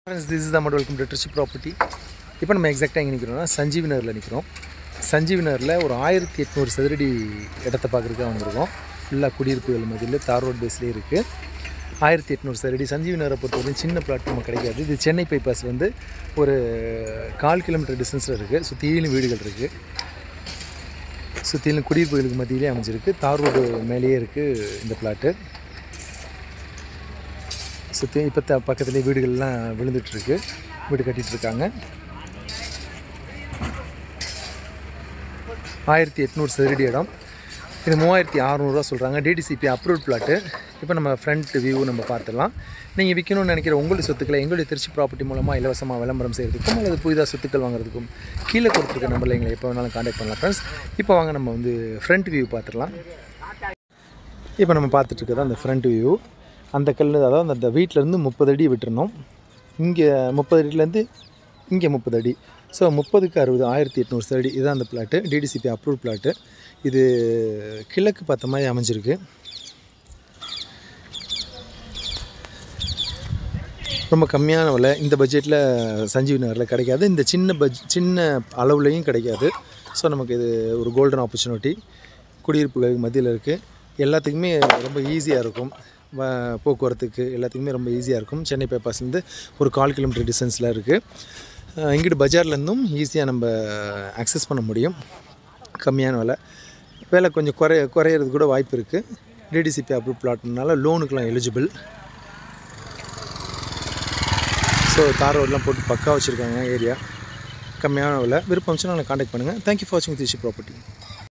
friends this is the மட் welcome to Trichy property இப்போ நம்ம எக்ஸாக்டாக எங்கே நிற்கிறோம்னா சஞ்சீவி நகரில் நிற்கிறோம் சஞ்சீவி நகரில் ஒரு ஆயிரத்தி எட்நூறு சதுரடி இடத்த பார்க்குறதுக்காக வந்திருக்கோம் ஃபுல்லாக குடியிருப்புகள் மதியில் தார் ரோட் பேஸ்லேயே இருக்குது ஆயிரத்தி எட்நூறு சதுரடி சஞ்சீவி நகரை பொறுத்தவரைக்கும் சின்ன பிளாட் நமக்கு கிடைக்காது இது சென்னை பைபாஸ்லேருந்து ஒரு கால் கிலோமீட்டர் டிஸ்டன்ஸில் இருக்குது சுற்றிலும் வீடுகள் இருக்குது சுற்றிலும் குடியிருப்புகளுக்கு மத்தியிலே அமைஞ்சிருக்கு தார் ரோடு மேலேயே இருக்குது இந்த பிளாட்டு சுற்றி இப்போ த பக்கத்துலேயே வீடுகள்லாம் விழுந்துட்டுருக்கு வீடு கட்டிகிட்டு இருக்காங்க ஆயிரத்தி எட்நூறு சதுரடி இடம் இது மூவாயிரத்தி அறநூறுவா சொல்கிறாங்க டிடிசிபி அப்ரூவ் பிளாட்டு இப்போ நம்ம ஃப்ரண்ட் வியூ நம்ம பார்த்துடலாம் நீங்கள் விற்கணும்னு நினைக்கிற உங்களுடைய சொத்துக்களை எங்களுடைய திருச்சி ப்ராப்பர்ட்டி மூலமாக இலவசமாக விளம்பரம் செய்கிறதுக்கும் அல்லது புதிதாக சொத்துக்கள் வாங்குறதுக்கும் கீழே கொடுத்துருக்க நம்பரில் எங்களை எப்போ வேணாலும் காண்டாக்ட் பண்ணலாம் ஃப்ரெண்ட்ஸ் இப்போ வாங்க நம்ம வந்து ஃப்ரண்ட் வியூ பார்த்துடலாம் இப்போ நம்ம பார்த்துட்டு இருக்கிறது அந்த ஃப்ரண்ட் வியூ அந்த கல் அதாவது அந்த வீட்டிலேருந்து முப்பது அடி விட்டுறணும் இங்கே முப்பது அடியிலேருந்து இங்கே முப்பது அடி ஸோ முப்பதுக்கு அறுபது ஆயிரத்தி எட்நூறு சதுரடி இதுதான் அந்த பிளாட்டு டிடிசிபி அப்ரூவ் பிளாட்டு இது கிழக்கு பார்த்த மாதிரி அமைஞ்சிருக்கு ரொம்ப கம்மியான விலை இந்த பட்ஜெட்டில் சஞ்சீவி நகரில் கிடைக்காது இந்த சின்ன பட்ஜ் சின்ன அளவுலையும் கிடைக்காது ஸோ நமக்கு இது ஒரு கோல்டன் ஆப்பர்ச்சுனிட்டி குடியிருப்புகளுக்கு மத்தியில் இருக்குது எல்லாத்துக்குமே ரொம்ப ஈஸியாக இருக்கும் வ- போக்குவரத்துக்கு எல்லாத்துக்குமே ரொம்ப ஈஸியாக இருக்கும் சென்னை பைபாஸ்லேருந்து ஒரு கால் கிலோமீட்டர் டிஸ்டன்ஸில் இருக்குது இங்கிட்டு பஜார்லேருந்தும் ஈஸியாக நம்ம அக்சஸ் பண்ண முடியும் கம்மியான விலை விலை கொஞ்சம் குறைய குறையிறது கூட வாய்ப்பு இருக்குது டிடிசிபி அப்ரூவ் பிளாட்னால லோனுக்கெலாம் எலிஜிபிள் ஸோ தார் ரோடெலாம் போட்டு பக்கா வச்சுருக்காங்க ஏரியா கம்மியான விலை விருப்பம் இருந்துச்சுன்னா காண்டாக்ட் பண்ணுங்கள் தேங்க்யூ ஃபார் வாட்சிங் திருச்சி ப்ராப்பர்ட்டி